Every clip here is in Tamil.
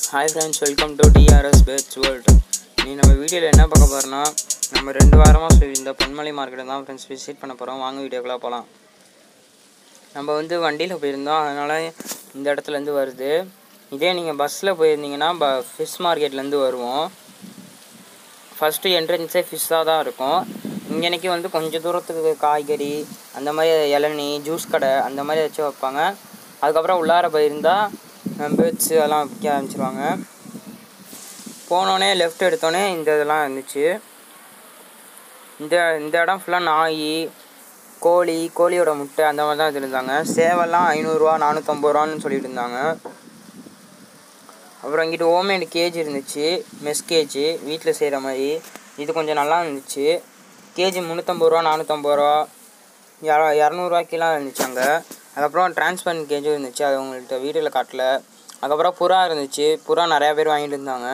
hi friends welcome to TRS pets world நீ நம்ம வீடியோவில் என்ன பார்க்க போகிறோன்னா நம்ம ரெண்டு வாரமாக சொல்லியிருந்த பொன்மலை மார்க்கெட்டை தான் ஃப்ரெண்ட்ஸ் விசிட் பண்ண போகிறோம் வாங்க வீடியோக்குள்ளே போகலாம் நம்ம வந்து வண்டியில் போயிருந்தோம் அதனால் இந்த இடத்துலேருந்து வருது இதே நீங்கள் பஸ்ஸில் போயிருந்தீங்கன்னா ப ஃபிஷ் மார்க்கெட்லேருந்து வருவோம் ஃபஸ்ட்டு என்ட்ரன்ஸே ஃபிஷ்ஷாக தான் இருக்கும் இங்கனைக்கு வந்து கொஞ்சம் தூரத்துக்கு காய்கறி அந்த மாதிரி இளநி ஜூஸ் கடை அந்த மாதிரி வச்சு வைப்பாங்க அதுக்கப்புறம் உள்ளார போயிருந்தால் பேர்ட்ஸு அதெல்லாம் விற்க ஆரம்பிச்சிருவாங்க போனோடனே லெஃப்ட் எடுத்தோடனே இந்த இதெல்லாம் இருந்துச்சு இந்த இந்த இடம் ஃபுல்லாக நாய் கோழி கோழியோட முட்டை அந்த மாதிரி தான் வச்சுருந்தாங்க சேவெல்லாம் ஐநூறுரூவா நானூற்றம்பது ரூபான்னு சொல்லிட்டு இருந்தாங்க அப்புறம் இங்கிட்டு ஹோம்மேடு கேஜ் இருந்துச்சு மெஸ் கேஜ் வீட்டில் செய்கிற மாதிரி இது கொஞ்சம் நல்லா இருந்துச்சு கேஜி முந்நூற்றம்பது ரூபா நானூற்றம்பது ரூபா இர இரநூறுவாய்க்கெலாம் இருந்துச்சு அங்கே அதுக்கப்புறம் டிரான்ஸ்பரண்ட் கேஜும் இருந்துச்சு அது உங்கள்கிட்ட வீடியோவில் காட்டல அதுக்கப்புறம் புறா இருந்துச்சு புறா நிறையா பேர் வாங்கிட்டு இருந்தாங்க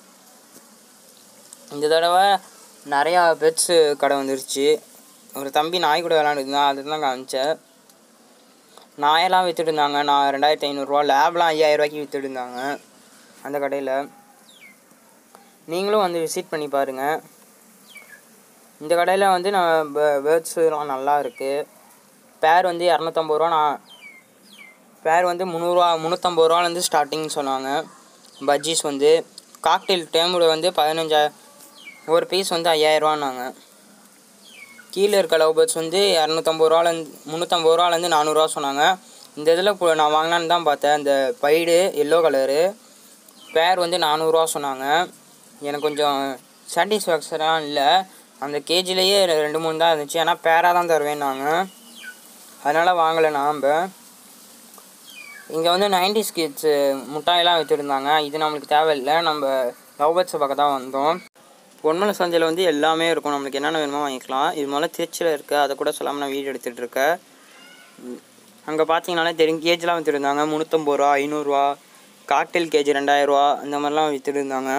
இந்த தடவை நிறையா பெட்ஸு கடை வந்துருச்சு ஒரு தம்பி நாய் கூட விளாண்டுருந்தான் அதுதான் காமிச்சேன் நாயெல்லாம் விற்றுட்டு இருந்தாங்க நான் ரெண்டாயிரத்தி ஐநூறுரூவா லேப்லாம் ஐயாயிரரூவாய்க்கு விற்றுட்டு இருந்தாங்க அந்த கடையில் நீங்களும் வந்து விசிட் பண்ணி பாருங்கள் இந்த கடையில் வந்து நான் பேர்ட்ஸுலாம் நல்லா இருக்குது பேர் வந்து இரநூத்தம்பது ரூபா நான் பேர் வந்து முந்நூறுரூவா முந்நூற்றம்பது ரூபாலேருந்து ஸ்டார்டிங் சொன்னாங்க பஜ்ஜீஸ் வந்து காக்டெயில் டேமில் வந்து பதினஞ்சா ஒரு பீஸ் வந்து ஐயாயிரரூவான்னாங்க கீழே இருக்க லவ் பேர்ட்ஸ் வந்து இரநூத்தம்பது ரூபாலேருந்து முந்நூற்றம்பது ரூபாலேருந்து நானூறுரூவா சொன்னாங்க இந்த இதில் இப்போ நான் வாங்கினான்னு தான் பார்த்தேன் இந்த பைடு எல்லோ கலரு பேர் வந்து நானூறுரூவா சொன்னாங்க எனக்கு கொஞ்சம் சாட்டிஸ்ஃபேக்ஷனாக இல்லை அந்த கேஜிலேயே ரெண்டு மூணு தான் இருந்துச்சு ஆனால் பேராக தான் தருவேன் நாங்கள் அதனால் வாங்கலை நாம் இங்கே வந்து நைன்டிஸ் கிட்ஸு முட்டாயெல்லாம் வச்சுருந்தாங்க இது நம்மளுக்கு தேவையில்லை நம்ம லவ் பேர்ட்ஸை பார்க்க தான் வந்தோம் பொன்மலை சந்தையில் வந்து எல்லாமே இருக்கும் நம்மளுக்கு என்னென்ன வேணுமோ வாங்கிக்கலாம் இது முதல்ல திருச்சியில் இருக்குது அதை கூட சொல்லாமல் நான் வீடியோ எடுத்துகிட்டு இருக்கேன் அங்கே பார்த்தீங்கனாலே தெரியும் கேஜ்லாம் விற்றுருந்தாங்க முந்நூற்றம்பது ரூபா ஐநூறுரூவா காக்டெயில் கேஜி ரெண்டாயிரரூவா இந்த மாதிரிலாம் விற்றுட்டு இருந்தாங்க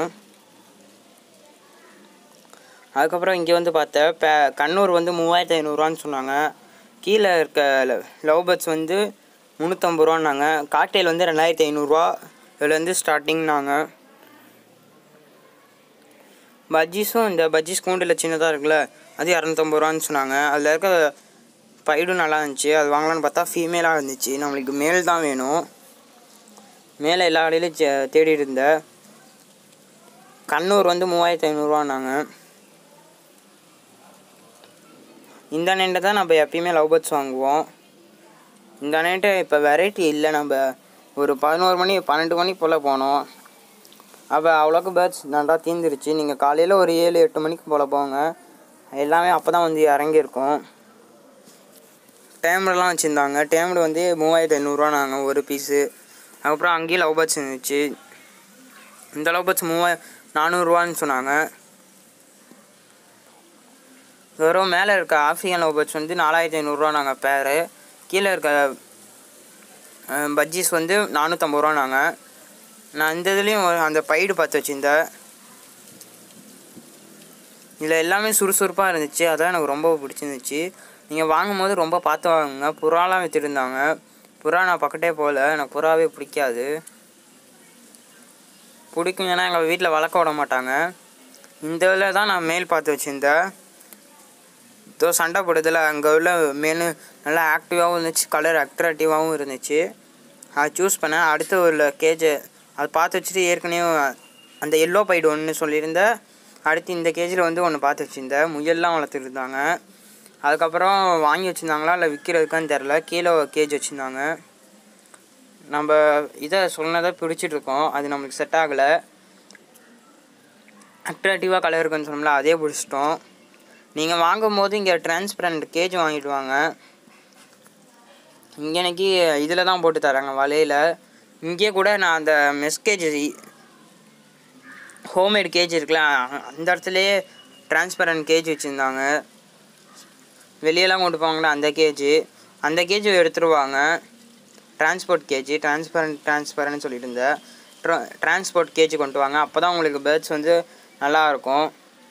அதுக்கப்புறம் இங்கே வந்து பார்த்தேன் பே கண்ணூர் வந்து மூவாயிரத்து ஐநூறுரூவான்னு சொன்னாங்க கீழே இருக்க லவ் பேர்ட்ஸ் வந்து முந்நூற்றம்பது ரூபான்னாங்க காக்டெயில் வந்து ரெண்டாயிரத்தி ஐநூறுரூவா இதுலேருந்து ஸ்டார்டிங்னாங்க பஜ்ஜீஸும் இந்த பஜ்ஜீஸ் கூண்டில் சின்னதாக இருக்குல்ல அது இரநூத்தம்பது ரூபான்னு சொன்னாங்க அதில் இருக்க பைடும் நல்லா இருந்துச்சு அது வாங்கலான்னு பார்த்தா ஃபீமேலாக இருந்துச்சு நம்மளுக்கு மேல் தான் வேணும் மேலே எல்லா கடையிலும் சே- தேடிட்டு இருந்தேன் கண்ணூர் வந்து மூவாயிரத்து ஐநூறுரூவான்னாங்க இந்த அண்ணன்ட்ட தான் நம்ம எப்பயுமே லவ் பேர்ட்ஸ் வாங்குவோம் இந்த அண்ணன்ட்ட இப்போ வெரைட்டி இல்லை நம்ம ஒரு பதினோரு மணி பன்னெண்டு மணி போல் போனோம் அப்போ அவ்வளோக்கு பேர்ட்ஸ் நல்லா தீந்துருச்சு நீங்கள் காலையில் ஒரு ஏழு எட்டு மணிக்கு போல் போங்க எல்லாமே அப்போ தான் வந்து இறங்கியிருக்கும் டேம்லலாம் வச்சுருந்தாங்க டேம்டு வந்து மூவாயிரத்து ஐநூறுரூவா நாங்கள் ஒரு பீஸு அதுக்கப்புறம் அங்கேயும் லவ் பேர்ட்ஸ் இருந்துச்சு இந்த லவ் பேர்ட்ஸ் மூவா நானூறுரூவான்னு சொன்னாங்க வெறும் மேலே இருக்க ஆஃப்ரிக்கன் லவ் பேர்ட்ஸ் வந்து நாலாயிரத்தி ஐநூறுரூவா நாங்கள் பேர் கீழே இருக்க அஹ், பஜ்ஜீஸ் வந்து நானூற்றம்பது ரூபா நாங்கள் நான் இந்த இதுலேயும் ஒரு- அந்த பைடு பார்த்து வச்சுருந்தேன் இதில் எல்லாமே சுறுசுறுப்பாக இருந்துச்சு அதான் எனக்கு ரொம்ப பிடிச்சிருந்துச்சு நீங்கள் வாங்கும்போது ரொம்ப பார்த்து வாங்குங்க புறாலாம் விற்றுருந்தாங்க புறா நான் பக்கத்தே போகல எனக்கு புறாவே பிடிக்காது பிடிக்கும் ஏன்னா எங்கள் வீட்டில் வளர்க்க விட மாட்டாங்க இந்த இதில் தான் நான் மேல் பார்த்து வச்சுருந்தேன் இதோ சண்டை போடுறதுல அங்கே உள்ள மேனு நல்லா ஆக்டிவாகவும் இருந்துச்சு கலர் அட்ராக்டிவாகவும் இருந்துச்சு அதை சூஸ் பண்ணேன் அடுத்து உள்ள கேஜ் அதை பார்த்து வச்சுட்டு ஏற்கனவே அந்த எல்லோ பைடு ஒன்று சொல்லியிருந்தேன் அடுத்து இந்த கேஜில் வந்து ஒன்று பார்த்து வச்சுருந்தேன் முயல்லாம் வளர்த்துருந்தாங்க அதுக்கப்புறம் வாங்கி வச்சுருந்தாங்களா இல்லை விற்கிறதுக்கான்னு தெரில கீழே கேஜ் வச்சுருந்தாங்க நம்ம இதை சொன்னதை பிடிச்சிட்டு இருக்கோம் அது நம்மளுக்கு செட் ஆகலை அட்ராக்டிவாக கலர் இருக்குன்னு சொன்னோம்ல அதே பிடிச்சிட்டோம் நீங்கள் வாங்கும்போது இங்கே டிரான்ஸ்பரண்ட் கேஜ் வாங்கிட்டு வாங்க இங்கே எனக்கு இதில் தான் போட்டு தராங்க வலையில் இங்கே கூட நான் அந்த மெஸ் கேஜ் ஹோம்மேட் கேஜ் இருக்குல்ல அந்த இடத்துலையே டிரான்ஸ்பரண்ட் கேஜ் வச்சுருந்தாங்க வெளியெல்லாம் கொண்டு போவாங்களே அந்த கேஜ் அந்த கேஜ் எடுத்துருவாங்க டிரான்ஸ்போர்ட் கேஜ் டிரான்ஸ்பரண்ட் டிரான்ஸ்பரண்ட் சொல்லிட்டு இருந்தேன் ட்ரா டிரான்ஸ்போர்ட் கேஜ் கொண்டு வாங்க அப்போ தான் உங்களுக்கு பேர்ட்ஸ் வந்து நல்லா இருக்கும்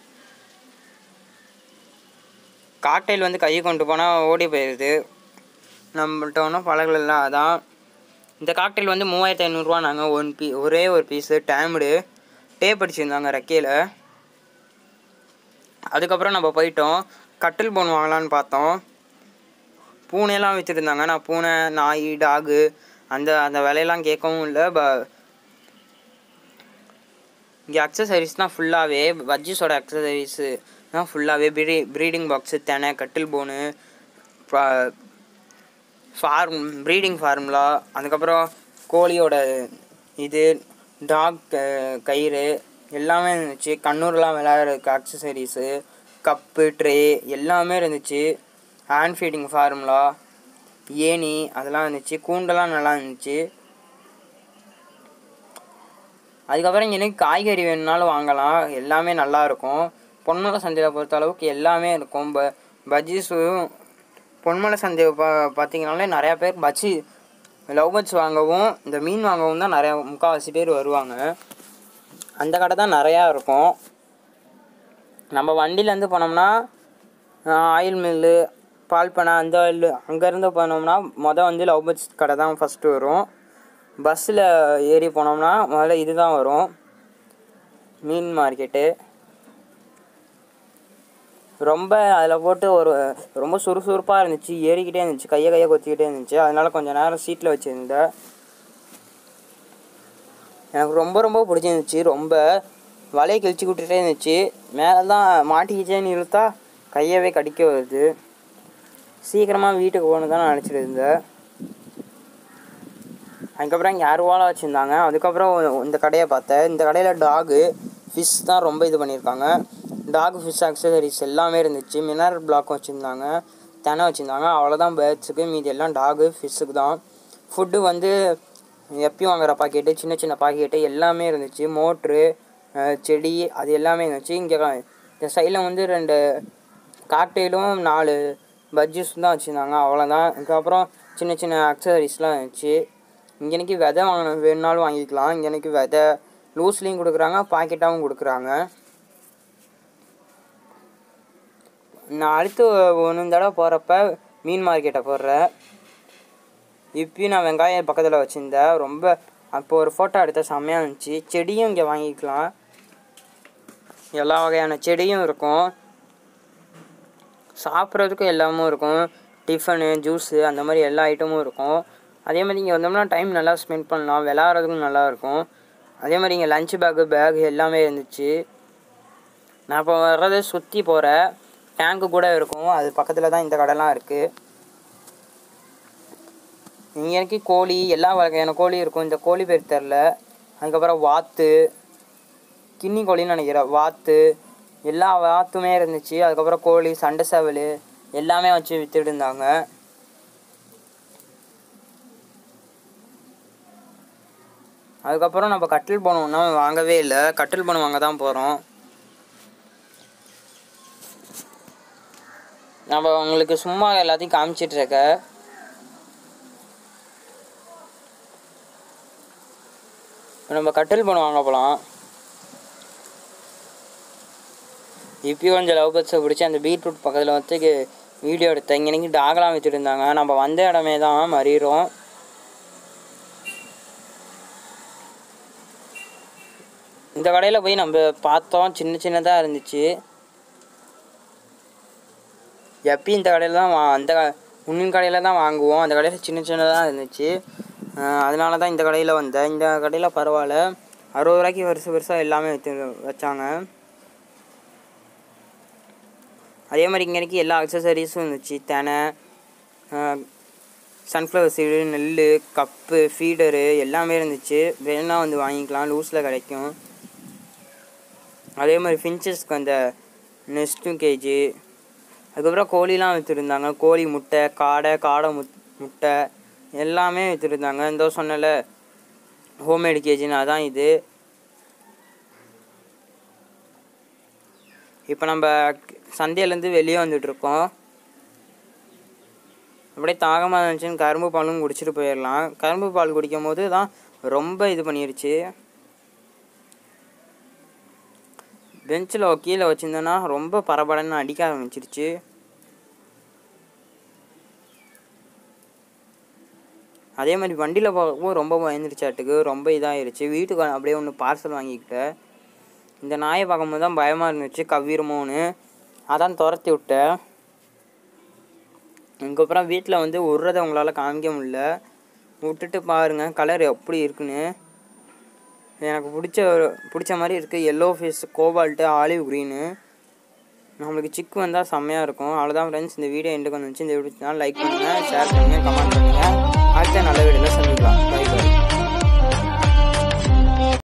காக்டெயில் வந்து கையை கொண்டு போனால் ஓடி போயிடுது நம்மள்ட்ட ஒன்றும் பழகலாம் அதான் இந்த காக்டெயில் வந்து மூவாயிரத்தி ஐநூறுரூவா நாங்கள் ஒன் பீ ஒரே ஒரு பீஸு டேம்டு டேப் அடிச்சிருந்தாங்க ரெக்கையில் அதுக்கப்புறம் நம்ம போயிட்டோம் கட்டில் போன் வாங்கலான்னு பார்த்தோம் பூனையெல்லாம் விற்றுருந்தாங்க நான் பூனை நாய் டாகு அந்த அந்த விலையெல்லாம் கேட்கவும் இல்லை ப இங்கே அக்சசரிஸ் தான் ஃபுல்லாகவே வஜ்ஜிஸோட அக்சசரிஸு தான் ஃபுல்லாகவே ப்ரீ ப்ரீடிங் பாக்ஸு தெனை கட்டில் போனு ஃபார்ம் ப்ரீடிங் ஃபார்முலா அதுக்கப்புறம் கோழியோட இது டாக் கயிறு எல்லாமே இருந்துச்சு கண்ணூர்லாம் விளையாடுறதுக்கு அக்சசரிஸு கப்பு ட்ரே எல்லாமே இருந்துச்சு ஹேண்ட் ஃபீடிங் ஃபார்முலா ஏணி அதெல்லாம் இருந்துச்சு கூண்டெல்லாம் நல்லா இருந்துச்சு அதுக்கப்புறம் எனக்கு காய்கறி வேணும்னாலும் வாங்கலாம் எல்லாமே நல்லா இருக்கும் பொன்மலை சந்தையில் பொறுத்த அளவுக்கு எல்லாமே இருக்கும் ப பஜ்ஜீஸும் பொன்மலை சந்தையை பா பார்த்தீங்கனாலே நிறையா பேர் பஜ்ஜி லவ் பட்ஸ் வாங்கவும் இந்த மீன் வாங்கவும் தான் நிறையா முக்கால்வாசி பேர் வருவாங்க அந்த கடை தான் நிறையா இருக்கும் நம்ம வண்டியிலேருந்து போனோம்னா ஆயில் மில்லு பால் பண்ணை அந்த ஆயில் அங்கேருந்து போனோம்னா மொதல் வந்து லவ் பட்ஸ் கடை தான் ஃபஸ்ட்டு வரும் பஸ்ஸில் ஏறி போனோம்னா முதல்ல இது தான் வரும் மீன் மார்க்கெட்டு ரொம்ப அதில் போட்டு ஒரு ரொம்ப சுறுசுறுப்பாக இருந்துச்சு ஏறிக்கிட்டே இருந்துச்சு கையை கையை கொத்திக்கிட்டே இருந்துச்சு அதனால கொஞ்சம் நேரம் சீட்டில் வச்சுருந்தேன் எனக்கு ரொம்ப ரொம்ப பிடிச்சிருந்துச்சு ரொம்ப வலையை கிழிச்சு விட்டுட்டே இருந்துச்சு மேலே தான் மாட்டிக்கிச்சேன்னு இழுத்தா கையவே கடிக்க வருது சீக்கிரமாக வீட்டுக்கு போகணும் தான் நினச்சிட்டு இருந்தேன் அதுக்கப்புறம் இங்கே அருவாலை வச்சுருந்தாங்க அதுக்கப்புறம் இந்த கடையை பார்த்தேன் இந்த கடையில் டாகு ஃபிஷ் தான் ரொம்ப இது பண்ணியிருக்காங்க டாக் ஃபிஷ் அக்சசரிஸ் எல்லாமே இருந்துச்சு மினரல் பிளாக்கும் வச்சுருந்தாங்க தெனை வச்சுருந்தாங்க அவ்வளோதான் பேர்ட்ஸுக்கு மீதி எல்லாம் டாகு ஃபிஷ்ஷுக்கு தான் ஃபுட்டு வந்து எப்பயும் வாங்குற பாக்கெட்டு சின்ன சின்ன பாக்கெட்டு எல்லாமே இருந்துச்சு மோட்ரு செடி அது எல்லாமே இருந்துச்சு இங்கே இந்த சைடில் வந்து ரெண்டு காக்டெயிலும் நாலு பஜ்ஜிஸும் தான் வச்சுருந்தாங்க அவ்வளோதான் அதுக்கப்புறம் சின்ன சின்ன அக்சசரிஸ்லாம் இருந்துச்சு இங்கனைக்கு விதை வாங்க வேணுனாலும் வாங்கிக்கலாம் இங்கனைக்கு விதை லூஸ்லேயும் கொடுக்குறாங்க பாக்கெட்டாகவும் கொடுக்குறாங்க நான் அடுத்து ஒன்று தடவை போகிறப்ப மீன் மார்க்கெட்டை போடுறேன் இப்பயும் நான் வெங்காயம் பக்கத்தில் வச்சுருந்தேன் ரொம்ப அப்போ ஒரு ஃபோட்டோ எடுத்த செம்மையாக இருந்துச்சு செடியும் இங்கே வாங்கிக்கலாம் எல்லா வகையான செடியும் இருக்கும் சாப்பிட்றதுக்கும் எல்லாமும் இருக்கும் டிஃபனு ஜூஸு அந்த மாதிரி எல்லா ஐட்டமும் இருக்கும் அதே மாதிரி இங்கே வந்தோம்னா டைம் நல்லா ஸ்பெண்ட் பண்ணலாம் விளாட்றதுக்கும் நல்லா இருக்கும் அதே மாதிரி இங்கே லஞ்ச் பேக்கு பேக் எல்லாமே இருந்துச்சு நான் இப்போ வர்றதை சுற்றி போகிறேன் டேங்க்கு கூட இருக்கும் அது பக்கத்தில் தான் இந்த கடைலாம் இருக்குது இங்கே எனக்கு கோழி எல்லா வகையான கோழி இருக்கும் இந்த கோழி பேர் தெரில அதுக்கப்புறம் வாத்து கின்னி கோழின்னு நினைக்கிறேன் வாத்து எல்லா வாத்துமே இருந்துச்சு அதுக்கப்புறம் கோழி சண்டை சேவல் எல்லாமே வச்சு வித்துட்டு இருந்தாங்க அதுக்கப்புறம் நம்ம கட்டில் போனோம்னா வாங்கவே இல்லை கட்டில் போன வாங்க தான் போகிறோம் நம்ம உங்களுக்கு சும்மா எல்லாத்தையும் காமிச்சிட்ருக்க நம்ம கட்டில் போன வாங்க போகலாம் இப்பயும் கொஞ்சம் லவ் பர்ட்ஸை பிடிச்சி அந்த பீட்ரூட் பக்கத்தில் வந்து வீடியோ எடுத்தேன் இங்கே டாகெலாம் வச்சுட்டு இருந்தாங்க நம்ம வந்த இடமே தான் மறியிறோம் இந்த கடையில் போய் நம்ம பார்த்தோம் சின்ன சின்னதாக இருந்துச்சு எப்பயும் இந்த கடையில் தான் வா அந்த முன்னின் கடையில் தான் வாங்குவோம் அந்த கடையில் சின்ன சின்னதாக இருந்துச்சு அஹ் அதனால தான் இந்த கடையில் வந்தேன் இந்த கடையில் பரவாயில்ல அறுபது ரூபாய்க்கு வருஷம் வருஷம் எல்லாமே வச்சு வச்சாங்க அதே மாதிரி இங்கே எல்லா அக்சசரிஸும் இருந்துச்சு தெனை சன்ஃப்ளவர் சீடு நெல் கப்பு ஃபீடரு எல்லாமே இருந்துச்சு வேணா வந்து வாங்கிக்கலாம் லூஸில் கிடைக்கும் அதே மாதிரி ஃபின்ச்சஸ்க்கு அந்த நெஸ்ட்டும் கேஜி அதுக்கப்புறம் கோழிலாம் விற்றுருந்தாங்க கோழி முட்டை காடை காடை முட் முட்டை எல்லாமே விற்றுருந்தாங்க இந்த சொன்னல ஹோம்மேடு கேஜின்னு அதான் இது இப்போ நம்ம சந்தையிலேருந்து வெளியே வந்துட்டுருக்கோம் அப்படியே தாகமாக இருந்துச்சுன்னு கரும்பு பாலும் குடிச்சிட்டு போயிடலாம் கரும்பு பால் குடிக்கும் போது தான் ரொம்ப இது பண்ணிருச்சு பெஞ்சில் கீழே வச்சுருந்தேன்னா ரொம்ப பரபரன்னு அடிக்க ஆரம்பிச்சிருச்சு அதே மாதிரி வண்டியில் போகும்போது ரொம்ப பயந்துருச்சாட்டுக்கு ரொம்ப இதாகிருச்சு வீட்டுக்கு அப்படியே ஒன்று பார்சல் வாங்கிக்கிட்டேன் இந்த நாயை பார்க்கும்போது தான் பயமாக இருந்துச்சு கவ்விருமோன்னு அதான் துரத்தி விட்டேன் அதுக்கப்புறம் வீட்டில் வந்து விட்றதை உங்களால் காமிக்க முடியல விட்டுட்டு பாருங்கள் கலர் எப்படி இருக்குன்னு எனக்கு பிடிச்ச ஒரு- பிடிச்ச மாதிரி இருக்குது yellow face cobalt olive green நம்மளுக்கு சிக்கு வந்தால் செம்மையாக இருக்கும் அவ்வளோதான் ஃப்ரெண்ட்ஸ் இந்த வீடியோ எண்டுக்கு வந்துச்சு இந்த வீடியோ லைக் பண்ணுங்கள் ஷேர் பண்ணுங்கள் கமெண்ட் பண்ணுங்கள் அடுத்த நல்ல வீடியோவில் சந்திக்கலாம் பை பை